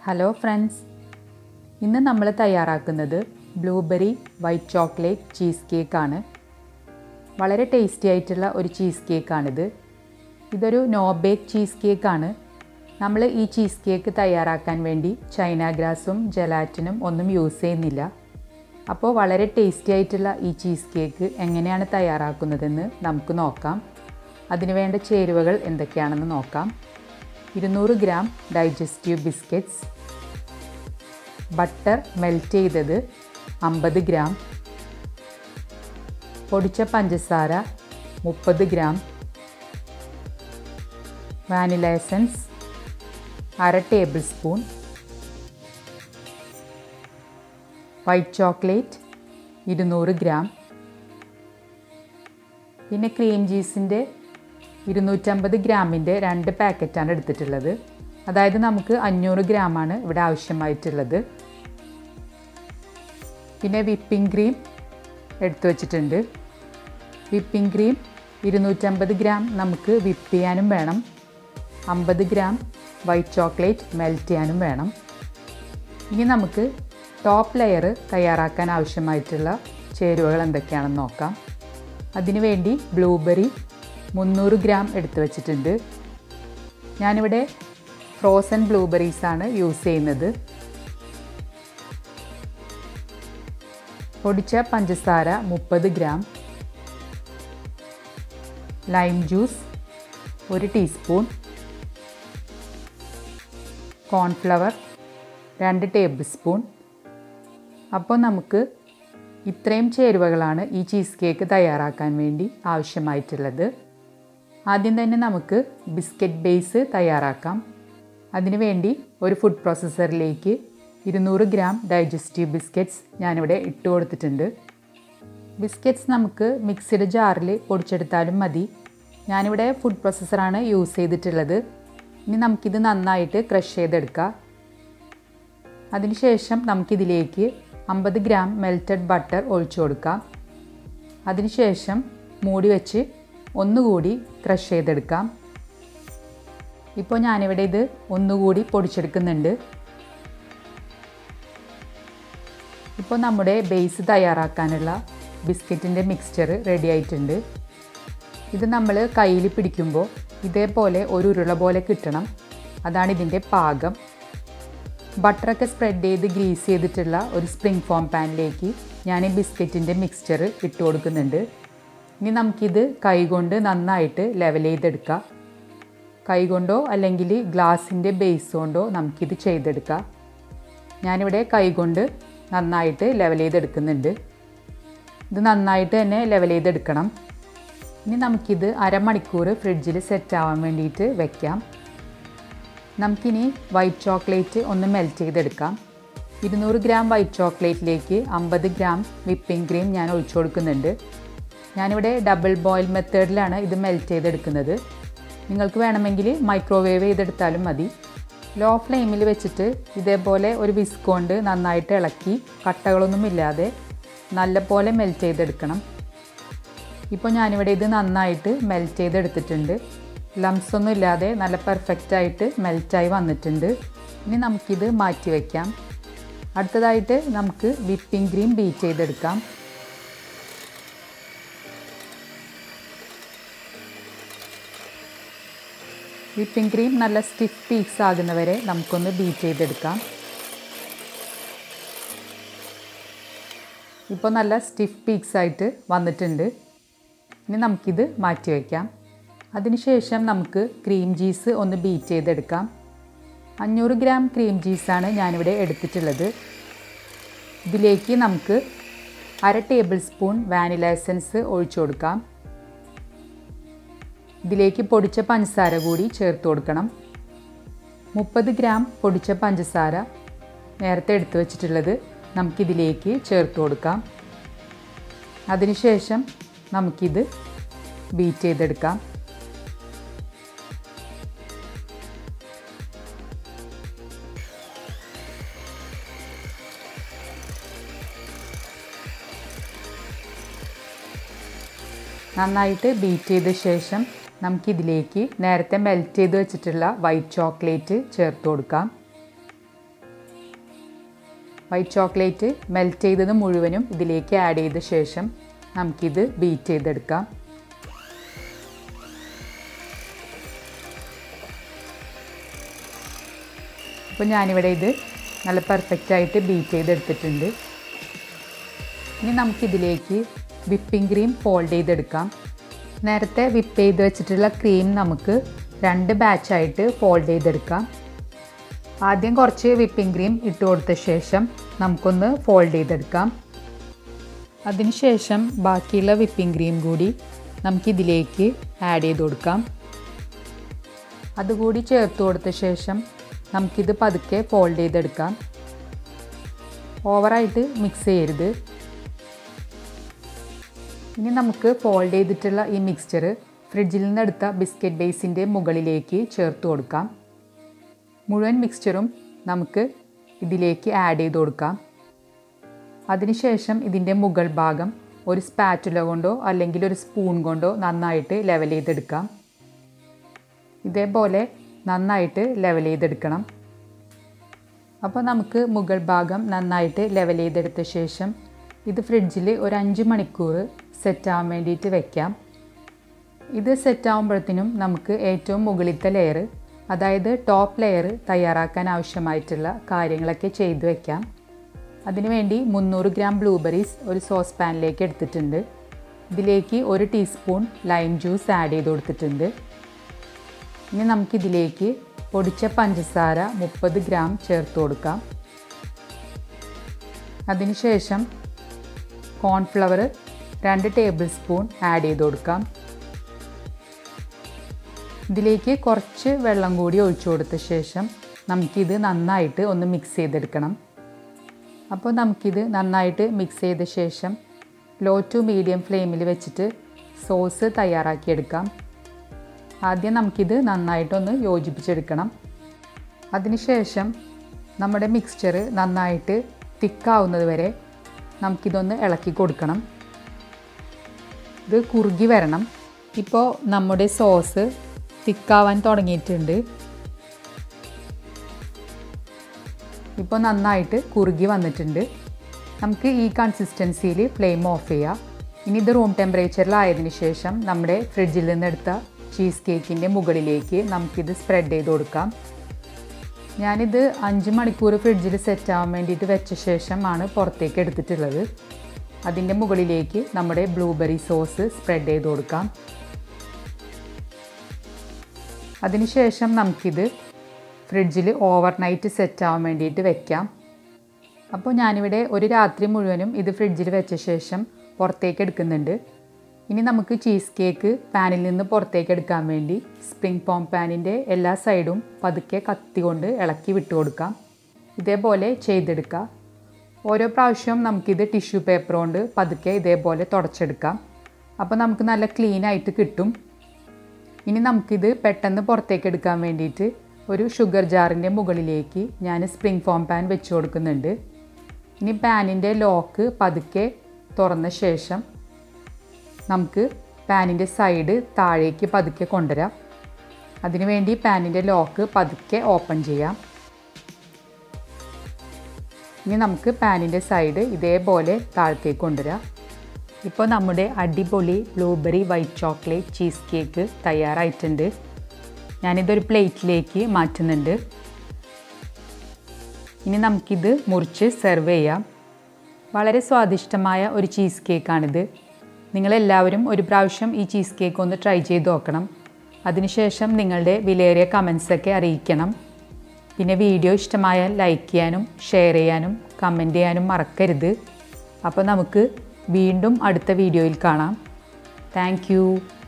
hello friends ഇന്ന് നമ്മൾ തയ്യാറാക്കുന്നത് ബ്ലൂബെറി വൈറ്റ് ചോക്ലേറ്റ് ചീസ് കേക്കാണ് വളരെ ടേസ്റ്റി ആയിട്ടുള്ള ഒരു ചീസ് കേക്കാണിത് ഇതൊരു നോ ബേക്ക് ചീസ് കേക്കാണ് നമ്മൾ ഈ ചീസ് കേക്ക് തയ്യാറാക്കാൻ വേണ്ടി ചൈന ഗ്രാസും ജലാറ്റിനും ഒന്നും യൂസ് ചെയ്യുന്നില്ല അപ്പോൾ വളരെ ടേസ്റ്റി ആയിട്ടുള്ള ഈ ചീസ് കേക്ക് എങ്ങനെയാണ് തയ്യാറാക്കുന്നതെന്ന് നമുക്ക് നോക്കാം അതിനുവേണ്ട ചേരുവകൾ എന്തൊക്കെയാണെന്ന് നോക്കാം ഇരുന്നൂറ് gram digestive biscuits butter melt ചെയ്തത് അമ്പത് ഗ്രാം പൊടിച്ച പഞ്ചസാര മുപ്പത് ഗ്രാം വാനില എസൻസ് അര ടേബിൾ സ്പൂൺ വൈറ്റ് ചോക്ലേറ്റ് ഇരുന്നൂറ് ഗ്രാം പിന്നെ ക്രീം ചീസിൻ്റെ ഇരുന്നൂറ്റമ്പത് ഗ്രാമിൻ്റെ രണ്ട് പാക്കറ്റാണ് എടുത്തിട്ടുള്ളത് അതായത് നമുക്ക് അഞ്ഞൂറ് ഗ്രാമാണ് ഇവിടെ ആവശ്യമായിട്ടുള്ളത് പിന്നെ വിപ്പിംഗ് ക്രീം എടുത്തു വച്ചിട്ടുണ്ട് വിപ്പിംഗ് ക്രീം ഇരുന്നൂറ്റമ്പത് ഗ്രാം നമുക്ക് വിപ്പ് ചെയ്യാനും വേണം അമ്പത് ഗ്രാം വൈറ്റ് ചോക്ലേറ്റ് മെൽറ്റ് ചെയ്യാനും വേണം ഇനി നമുക്ക് ടോപ്പ് ലെയർ തയ്യാറാക്കാൻ ആവശ്യമായിട്ടുള്ള ചേരുവകൾ എന്തൊക്കെയാണെന്ന് നോക്കാം അതിനുവേണ്ടി ബ്ലൂബെറി മുന്നൂറ് ഗ്രാം എടുത്തു വച്ചിട്ടുണ്ട് ഞാനിവിടെ ഫ്രോസൺ ബ്ലൂബെറീസാണ് യൂസ് ചെയ്യുന്നത് പൊടിച്ച പഞ്ചസാര മുപ്പത് ഗ്രാം ലൈം ജ്യൂസ് ഒരു ടീസ്പൂൺ കോൺഫ്ലവർ രണ്ട് ടേബിൾ സ്പൂൺ അപ്പോൾ നമുക്ക് ഇത്രയും ചേരുവകളാണ് ഈ ചീസ് കേക്ക് തയ്യാറാക്കാൻ വേണ്ടി ആവശ്യമായിട്ടുള്ളത് ആദ്യം തന്നെ നമുക്ക് ബിസ്ക്കറ്റ് ബേസ് തയ്യാറാക്കാം അതിനുവേണ്ടി ഒരു ഫുഡ് പ്രോസസ്സറിലേക്ക് ഇരുന്നൂറ് ഗ്രാം ഡൈജസ്റ്റീവ് ബിസ്ക്കറ്റ്സ് ഞാനിവിടെ ഇട്ട് കൊടുത്തിട്ടുണ്ട് ബിസ്ക്കറ്റ്സ് നമുക്ക് മിക്സിഡ് ജാറിൽ പൊടിച്ചെടുത്താലും മതി ഞാനിവിടെ ഫുഡ് പ്രോസസ്സറാണ് യൂസ് ചെയ്തിട്ടുള്ളത് ഇനി നമുക്കിത് നന്നായിട്ട് ക്രഷ് ചെയ്തെടുക്കാം അതിനുശേഷം നമുക്കിതിലേക്ക് അമ്പത് ഗ്രാം മെൽറ്റഡ് ബട്ടർ ഒഴിച്ചു കൊടുക്കാം അതിനുശേഷം മൂടി വെച്ച് ഒന്നുകൂടി ക്രഷ് ചെയ്തെടുക്കാം ഇപ്പോൾ ഞാനിവിടെ ഇത് ഒന്നുകൂടി പൊടിച്ചെടുക്കുന്നുണ്ട് ഇപ്പോൾ നമ്മുടെ ബേസ് തയ്യാറാക്കാനുള്ള ബിസ്ക്കറ്റിൻ്റെ മിക്സ്ചർ റെഡി ആയിട്ടുണ്ട് ഇത് നമ്മൾ കയ്യിൽ പിടിക്കുമ്പോൾ ഇതേപോലെ ഒരു ഉരുള പോലെ കിട്ടണം അതാണ് ഇതിൻ്റെ പാകം ബട്ടറൊക്കെ സ്പ്രെഡ് ചെയ്ത് ഗ്രീസ് ചെയ്തിട്ടുള്ള ഒരു സ്പ്രിംഗ് ഫോം പാനിലേക്ക് ഞാൻ ഈ ബിസ്ക്കറ്റിൻ്റെ മിക്സ്ചർ ഇട്ട് കൊടുക്കുന്നുണ്ട് ഇനി നമുക്കിത് കൈകൊണ്ട് നന്നായിട്ട് ലെവൽ ചെയ്തെടുക്കാം കൈകൊണ്ടോ അല്ലെങ്കിൽ ഗ്ലാസിൻ്റെ ബേസ് കൊണ്ടോ നമുക്കിത് ചെയ്തെടുക്കാം ഞാനിവിടെ കൈകൊണ്ട് നന്നായിട്ട് ലെവൽ ചെയ്തെടുക്കുന്നുണ്ട് ഇത് നന്നായിട്ട് തന്നെ ലെവൽ ചെയ്തെടുക്കണം ഇനി നമുക്കിത് അരമണിക്കൂർ ഫ്രിഡ്ജിൽ സെറ്റ് ആവാൻ വേണ്ടിയിട്ട് വെക്കാം നമുക്കിനി വൈറ്റ് ചോക്ലേറ്റ് ഒന്ന് മെൽറ്റ് ചെയ്തെടുക്കാം ഇരുന്നൂറ് ഗ്രാം വൈറ്റ് ചോക്ലേറ്റിലേക്ക് അമ്പത് ഗ്രാം വിപ്പിംഗ് ക്രീം ഞാൻ ഒഴിച്ചു കൊടുക്കുന്നുണ്ട് ഞാനിവിടെ ഡബിൾ ബോയിൽ മെത്തേഡിലാണ് ഇത് മെൽറ്റ് ചെയ്തെടുക്കുന്നത് നിങ്ങൾക്ക് വേണമെങ്കിൽ മൈക്രോവേവ് ചെയ്തെടുത്താലും മതി ലോ ഫ്ലെയിമിൽ വെച്ചിട്ട് ഇതേപോലെ ഒരു വിസ്ക് കൊണ്ട് നന്നായിട്ട് ഇളക്കി കട്ടകളൊന്നുമില്ലാതെ നല്ലപോലെ മെൽറ്റ് ചെയ്തെടുക്കണം ഇപ്പോൾ ഞാനിവിടെ ഇത് നന്നായിട്ട് മെൽറ്റ് ചെയ്തെടുത്തിട്ടുണ്ട് ലംസ് ഒന്നും ഇല്ലാതെ നല്ല പെർഫെക്റ്റ് ആയിട്ട് മെൽറ്റായി വന്നിട്ടുണ്ട് ഇനി നമുക്കിത് മാറ്റി വയ്ക്കാം അടുത്തതായിട്ട് നമുക്ക് വിപ്പിംഗ് ക്രീം ബീറ്റ് ചെയ്തെടുക്കാം വിപ്പിംഗ് ക്രീം നല്ല സ്റ്റിഫ് പീക്സ് ആകുന്നവരെ നമുക്കൊന്ന് ബീറ്റ് ചെയ്തെടുക്കാം ഇപ്പോൾ നല്ല സ്റ്റിഫ് പീക്സ് ആയിട്ട് വന്നിട്ടുണ്ട് ഇനി നമുക്കിത് മാറ്റി വയ്ക്കാം അതിനുശേഷം നമുക്ക് ക്രീം ചീസ് ഒന്ന് ബീറ്റ് ചെയ്തെടുക്കാം അഞ്ഞൂറ് ഗ്രാം ക്രീം ചീസാണ് ഞാനിവിടെ എടുത്തിട്ടുള്ളത് ഇതിലേക്ക് നമുക്ക് അര ടേബിൾ സ്പൂൺ വാനില എസൻസ് ഒഴിച്ചു കൊടുക്കാം ഇതിലേക്ക് പൊടിച്ച പഞ്ചസാര കൂടി ചേർത്ത് കൊടുക്കണം മുപ്പത് ഗ്രാം പൊടിച്ച പഞ്ചസാര നേരത്തെ എടുത്തു വച്ചിട്ടുള്ളത് നമുക്കിതിലേക്ക് ചേർത്ത് കൊടുക്കാം അതിനുശേഷം നമുക്കിത് ബീറ്റ് ചെയ്തെടുക്കാം നന്നായിട്ട് ബീറ്റ് ചെയ്ത ശേഷം നമുക്കിതിലേക്ക് നേരത്തെ മെൽറ്റ് ചെയ്ത് വെച്ചിട്ടുള്ള വൈറ്റ് ചോക്ലേറ്റ് ചേർത്ത് കൊടുക്കാം വൈറ്റ് ചോക്ലേറ്റ് മെൽറ്റ് ചെയ്തത് മുഴുവനും ഇതിലേക്ക് ആഡ് ചെയ്ത ശേഷം നമുക്കിത് ബീറ്റ് ചെയ്തെടുക്കാം അപ്പോൾ ഞാനിവിടെ ഇത് നല്ല പെർഫെക്റ്റായിട്ട് ബീറ്റ് ചെയ്തെടുത്തിട്ടുണ്ട് ഇനി നമുക്കിതിലേക്ക് വിപ്പിംഗ് ക്രീം ഫോൾഡ് ചെയ്തെടുക്കാം നേരത്തെ വിപ്പ് ചെയ്ത് വെച്ചിട്ടുള്ള ക്രീം നമുക്ക് രണ്ട് ബാച്ചായിട്ട് ഫോൾഡ് ചെയ്തെടുക്കാം ആദ്യം കുറച്ച് വിപ്പിംഗ് ക്രീം ഇട്ട് കൊടുത്ത ശേഷം നമുക്കൊന്ന് ഫോൾഡ് ചെയ്തെടുക്കാം അതിനുശേഷം ബാക്കിയുള്ള വിപ്പിംഗ് ക്രീം കൂടി നമുക്കിതിലേക്ക് ആഡ് ചെയ്ത് കൊടുക്കാം അതുകൂടി ചേർത്ത് കൊടുത്ത ശേഷം നമുക്കിത് പതുക്കെ ഫോൾഡ് ചെയ്തെടുക്കാം ഓവറായിട്ട് മിക്സ് ചെയ്യരുത് ഇനി നമുക്ക് ഫോൾഡ് ചെയ്തിട്ടുള്ള ഈ മിക്സ്ചർ ഫ്രിഡ്ജിൽ നിന്നെടുത്ത ബിസ്ക്കറ്റ് ബേസിൻ്റെ മുകളിലേക്ക് ചേർത്ത് കൊടുക്കാം മുഴുവൻ മിക്സ്ചറും നമുക്ക് ഇതിലേക്ക് ആഡ് ചെയ്ത് കൊടുക്കാം അതിനുശേഷം ഇതിൻ്റെ മുകൾ ഭാഗം ഒരു സ്പാറ്റുല കൊണ്ടോ അല്ലെങ്കിൽ ഒരു സ്പൂൺ കൊണ്ടോ നന്നായിട്ട് ലെവൽ ചെയ്തെടുക്കാം ഇതേപോലെ നന്നായിട്ട് ലെവൽ ചെയ്തെടുക്കണം അപ്പോൾ നമുക്ക് മുകൾ ഭാഗം നന്നായിട്ട് ലെവൽ ചെയ്തെടുത്ത ശേഷം ഇത് ഫ്രിഡ്ജിൽ ഒരു അഞ്ച് മണിക്കൂർ സെറ്റ് ആവാൻ വേണ്ടിയിട്ട് വെക്കാം ഇത് സെറ്റ് ആകുമ്പോഴത്തേനും നമുക്ക് ഏറ്റവും മുകളിലത്തെ ലെയർ അതായത് ടോപ്പ് ലെയർ തയ്യാറാക്കാൻ ആവശ്യമായിട്ടുള്ള കാര്യങ്ങളൊക്കെ ചെയ്തു വെക്കാം അതിനുവേണ്ടി മുന്നൂറ് ഗ്രാം ബ്ലൂബെറീസ് ഒരു സോസ് പാനിലേക്ക് എടുത്തിട്ടുണ്ട് ഇതിലേക്ക് ഒരു ടീസ്പൂൺ ലൈം ജ്യൂസ് ആഡ് ചെയ്ത് കൊടുത്തിട്ടുണ്ട് ഇനി നമുക്കിതിലേക്ക് പൊടിച്ച പഞ്ചസാര മുപ്പത് ഗ്രാം ചേർത്ത് കൊടുക്കാം അതിനുശേഷം കോൺഫ്ലവർ രണ്ട് ടേബിൾ സ്പൂൺ ആഡ് ചെയ്ത് കൊടുക്കാം ഇതിലേക്ക് കുറച്ച് വെള്ളം കൂടി ഒഴിച്ചു കൊടുത്ത ശേഷം നമുക്കിത് നന്നായിട്ട് ഒന്ന് മിക്സ് ചെയ്തെടുക്കണം അപ്പോൾ നമുക്കിത് നന്നായിട്ട് മിക്സ് ചെയ്ത ശേഷം ലോ ടു മീഡിയം ഫ്ലെയിമിൽ വെച്ചിട്ട് സോസ് തയ്യാറാക്കിയെടുക്കാം ആദ്യം നമുക്കിത് നന്നായിട്ടൊന്ന് യോജിപ്പിച്ചെടുക്കണം അതിനുശേഷം നമ്മുടെ മിക്സ്ചർ നന്നായിട്ട് തിക്കാവുന്നത് വരെ നമുക്കിതൊന്ന് ഇളക്കി കൊടുക്കണം ഇത് കുറുകി വരണം ഇപ്പോൾ നമ്മുടെ സോസ് തിക്കാവാൻ തുടങ്ങിയിട്ടുണ്ട് ഇപ്പോൾ നന്നായിട്ട് കുറുകി വന്നിട്ടുണ്ട് നമുക്ക് ഈ കൺസിസ്റ്റൻസിയിൽ ഫ്ലെയിം ഓഫ് ചെയ്യാം ഇനി ഇത് റൂം ടെമ്പറേച്ചറിലായതിനു ശേഷം നമ്മുടെ ഫ്രിഡ്ജിൽ നിന്നെടുത്ത ചീസ് കേക്കിൻ്റെ മുകളിലേക്ക് നമുക്കിത് സ്പ്രെഡ് ചെയ്ത് കൊടുക്കാം ഞാനിത് അഞ്ച് മണിക്കൂർ ഫ്രിഡ്ജിൽ സെറ്റ് ആവാൻ വേണ്ടിയിട്ട് വെച്ച ശേഷമാണ് പുറത്തേക്ക് എടുത്തിട്ടുള്ളത് അതിൻ്റെ മുകളിലേക്ക് നമ്മുടെ ബ്ലൂബെറി സോസ് സ്പ്രെഡ് ചെയ്ത് കൊടുക്കാം അതിനുശേഷം നമുക്കിത് ഫ്രിഡ്ജിൽ ഓവർനൈറ്റ് സെറ്റ് ആവാൻ വേണ്ടിയിട്ട് വെക്കാം അപ്പോൾ ഞാനിവിടെ ഒരു രാത്രി മുഴുവനും ഇത് ഫ്രിഡ്ജിൽ വെച്ച ശേഷം പുറത്തേക്ക് എടുക്കുന്നുണ്ട് ഇനി നമുക്ക് ചീസ് കേക്ക് പാനിൽ നിന്ന് പുറത്തേക്ക് എടുക്കാൻ വേണ്ടി സ്പ്രിംഗ് പോം പാനിൻ്റെ എല്ലാ സൈഡും പതുക്കെ കത്തി കൊണ്ട് ഇളക്കി വിട്ടു കൊടുക്കാം ഇതേപോലെ ചെയ്തെടുക്കുക ഓരോ പ്രാവശ്യവും നമുക്കിത് ടിഷ്യൂ പേപ്പർ കൊണ്ട് പതുക്കെ ഇതേപോലെ തുടച്ചെടുക്കാം അപ്പോൾ നമുക്ക് നല്ല ക്ലീൻ ആയിട്ട് കിട്ടും ഇനി നമുക്കിത് പെട്ടെന്ന് പുറത്തേക്ക് എടുക്കാൻ വേണ്ടിയിട്ട് ഒരു ഷുഗർ ജാറിൻ്റെ മുകളിലേക്ക് ഞാൻ സ്പ്രിംഗ് ഫോം പാൻ വെച്ച് കൊടുക്കുന്നുണ്ട് ഇനി പാനിൻ്റെ ലോക്ക് പതുക്കെ തുറന്ന ശേഷം നമുക്ക് പാനിൻ്റെ സൈഡ് താഴേക്ക് പതുക്കെ കൊണ്ടുവരാം അതിനുവേണ്ടി പാനിൻ്റെ ലോക്ക് പതുക്കെ ഓപ്പൺ ചെയ്യാം ഇനി നമുക്ക് പാനിൻ്റെ സൈഡ് ഇതേപോലെ താഴത്തേക്ക് കൊണ്ടുവരാം ഇപ്പോൾ നമ്മുടെ അടിപൊളി blueberry white chocolate cheesecake തയ്യാറായിട്ടുണ്ട് ഞാനിതൊരു പ്ലേറ്റിലേക്ക് മാറ്റുന്നുണ്ട് ഇനി നമുക്കിത് മുറിച്ച് സെർവ് ചെയ്യാം വളരെ സ്വാദിഷ്ടമായ ഒരു ചീസ് കേക്കാണിത് നിങ്ങളെല്ലാവരും ഒരു പ്രാവശ്യം ഈ ചീസ് കേക്ക് ഒന്ന് ട്രൈ ചെയ്ത് നോക്കണം അതിനുശേഷം നിങ്ങളുടെ വിലയേറിയ കമൻസൊക്കെ അറിയിക്കണം പിന്നെ വീഡിയോ ഇഷ്ടമായാൽ ലൈക്ക് ചെയ്യാനും ഷെയർ ചെയ്യാനും കമൻറ്റ് ചെയ്യാനും മറക്കരുത് അപ്പോൾ നമുക്ക് വീണ്ടും അടുത്ത വീഡിയോയിൽ കാണാം താങ്ക്